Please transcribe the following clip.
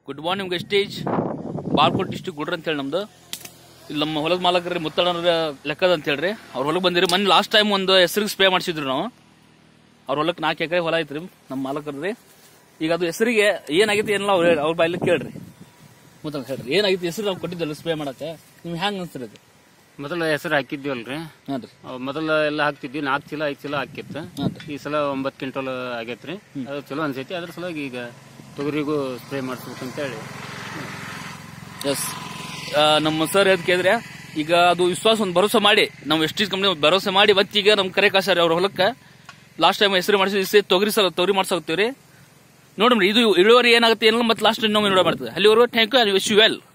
good morning stage Bagalkot district ಗುಡ್ರ ಅಂತೇಳಿ ನಮ್ದು ಇಲ್ಲಿ ನಮ್ಮ ಹೊಲದ ಮಾಲಕರಿ ಮುತ್ತಳರ ಲೆಕ್ಕದ ಅಂತ ಹೇಳ್ರಿ ಅವ್ರ ಹೊಲಕ್ಕೆ ಬಂದಿರಿ ಮೊನ್ನೆ ಲಾಸ್ಟ್ ಟೈಮ್ ಒಂದು ಹೆಸರಿಗೆ ಸ್ಪ್ರೇ ಮಾಡಿಸಿದ್ರು ನಾವು ಅವ್ರ ಹೊಲಕ್ಕೆ ನಾಲ್ಕು ಎಕರೆ ಹೊಲ ಐತ್ರಿ ನಮ್ಮ ಮಾಲಕರ್ರಿ ಈಗ ಅದು ಹೆಸರಿಗೆ ಏನಾಗೈತಿ ಏನಿಲ್ಲ ಅವ್ರು ಅವ್ರ ಬಾಯಲ್ಲಿ ಕೇಳ್ರಿ ಮುತ್ತಳ ಹೇಳ್ರಿ ಏನಾಗೈತಿ ಹೆಸರು ನಾವು ಕೊಟ್ಟಿದ್ದಲ್ಲ ಸ್ಪ್ರೇ ಮಾಡಕ್ಕೆ ನಿಮ್ಗೆ ಹ್ಯಾಂಗ ಅನ್ಸ್ತಿರಿ ಅದು ಮೊದಲ ಹೆಸರು ಹಾಕಿದ್ವಲ್ರಿ ಹಾಂ ರೀ ಅವ್ ಮೊದಲ ಎಲ್ಲ ಹಾಕ್ತಿದ್ವಿ ನಾಲ್ಕು ಚೀಲ ಐದು ಚೀಲ ಹಾಕಿತ್ತು ಹಾಂ ರೀ ಈ ಸಲ ಒಂಬತ್ತು ಕ್ವಿಂಟಲ್ ಆಗೈತ್ರಿ ಅದು ಚಲೋ ಅನ್ಸೈತಿ ಅದ್ರ ಸಲುವಾಗಿ ಈಗ ತೊಗರಿಗೂ ಸ್ಪ್ರೇ ಮಾಡಿಸ್ಬೇಕಂತೇಳಿ ಎಸ್ ನಮ್ಮ ಸರ್ ಹೇಳದ್ ಕೇಳಿದ್ರೆ ಈಗ ಅದು ವಿಶ್ವಾಸ ಒಂದು ಭರೋಸೆ ಮಾಡಿ ನಾವು ಎಷ್ಟಿಸ್ ಕಂಪ್ನಿ ಭರೋಸೆ ಮಾಡಿ ಮತ್ತೆ ಈಗ ನಮ್ ಕರೆ ಕಾಸಾರಿ ಅವ್ರ ಹೊಲಕ್ಕೆ ಲಾಸ್ಟ್ ಟೈಮ್ ಹೆಸರು ಮಾಡಿಸಿ ತೊಗರಿ ಸಲ ತೊಗರಿ ಮಾಡ್ಸೋಗ್ತೀವ್ರಿ ನೋಡ್ರಿ ಇದು ಇಳುವರಿ ಏನಾಗುತ್ತೆ ಏನಿಲ್ಲ ಮತ್ತೆ ಲಾಸ್ಟ್ ಇನ್ನೊಮ್ಮೆ ನೋಡ ಮಾಡ್ತದೆ ಅಲ್ಲಿವರೆಗೂ thank you wish you well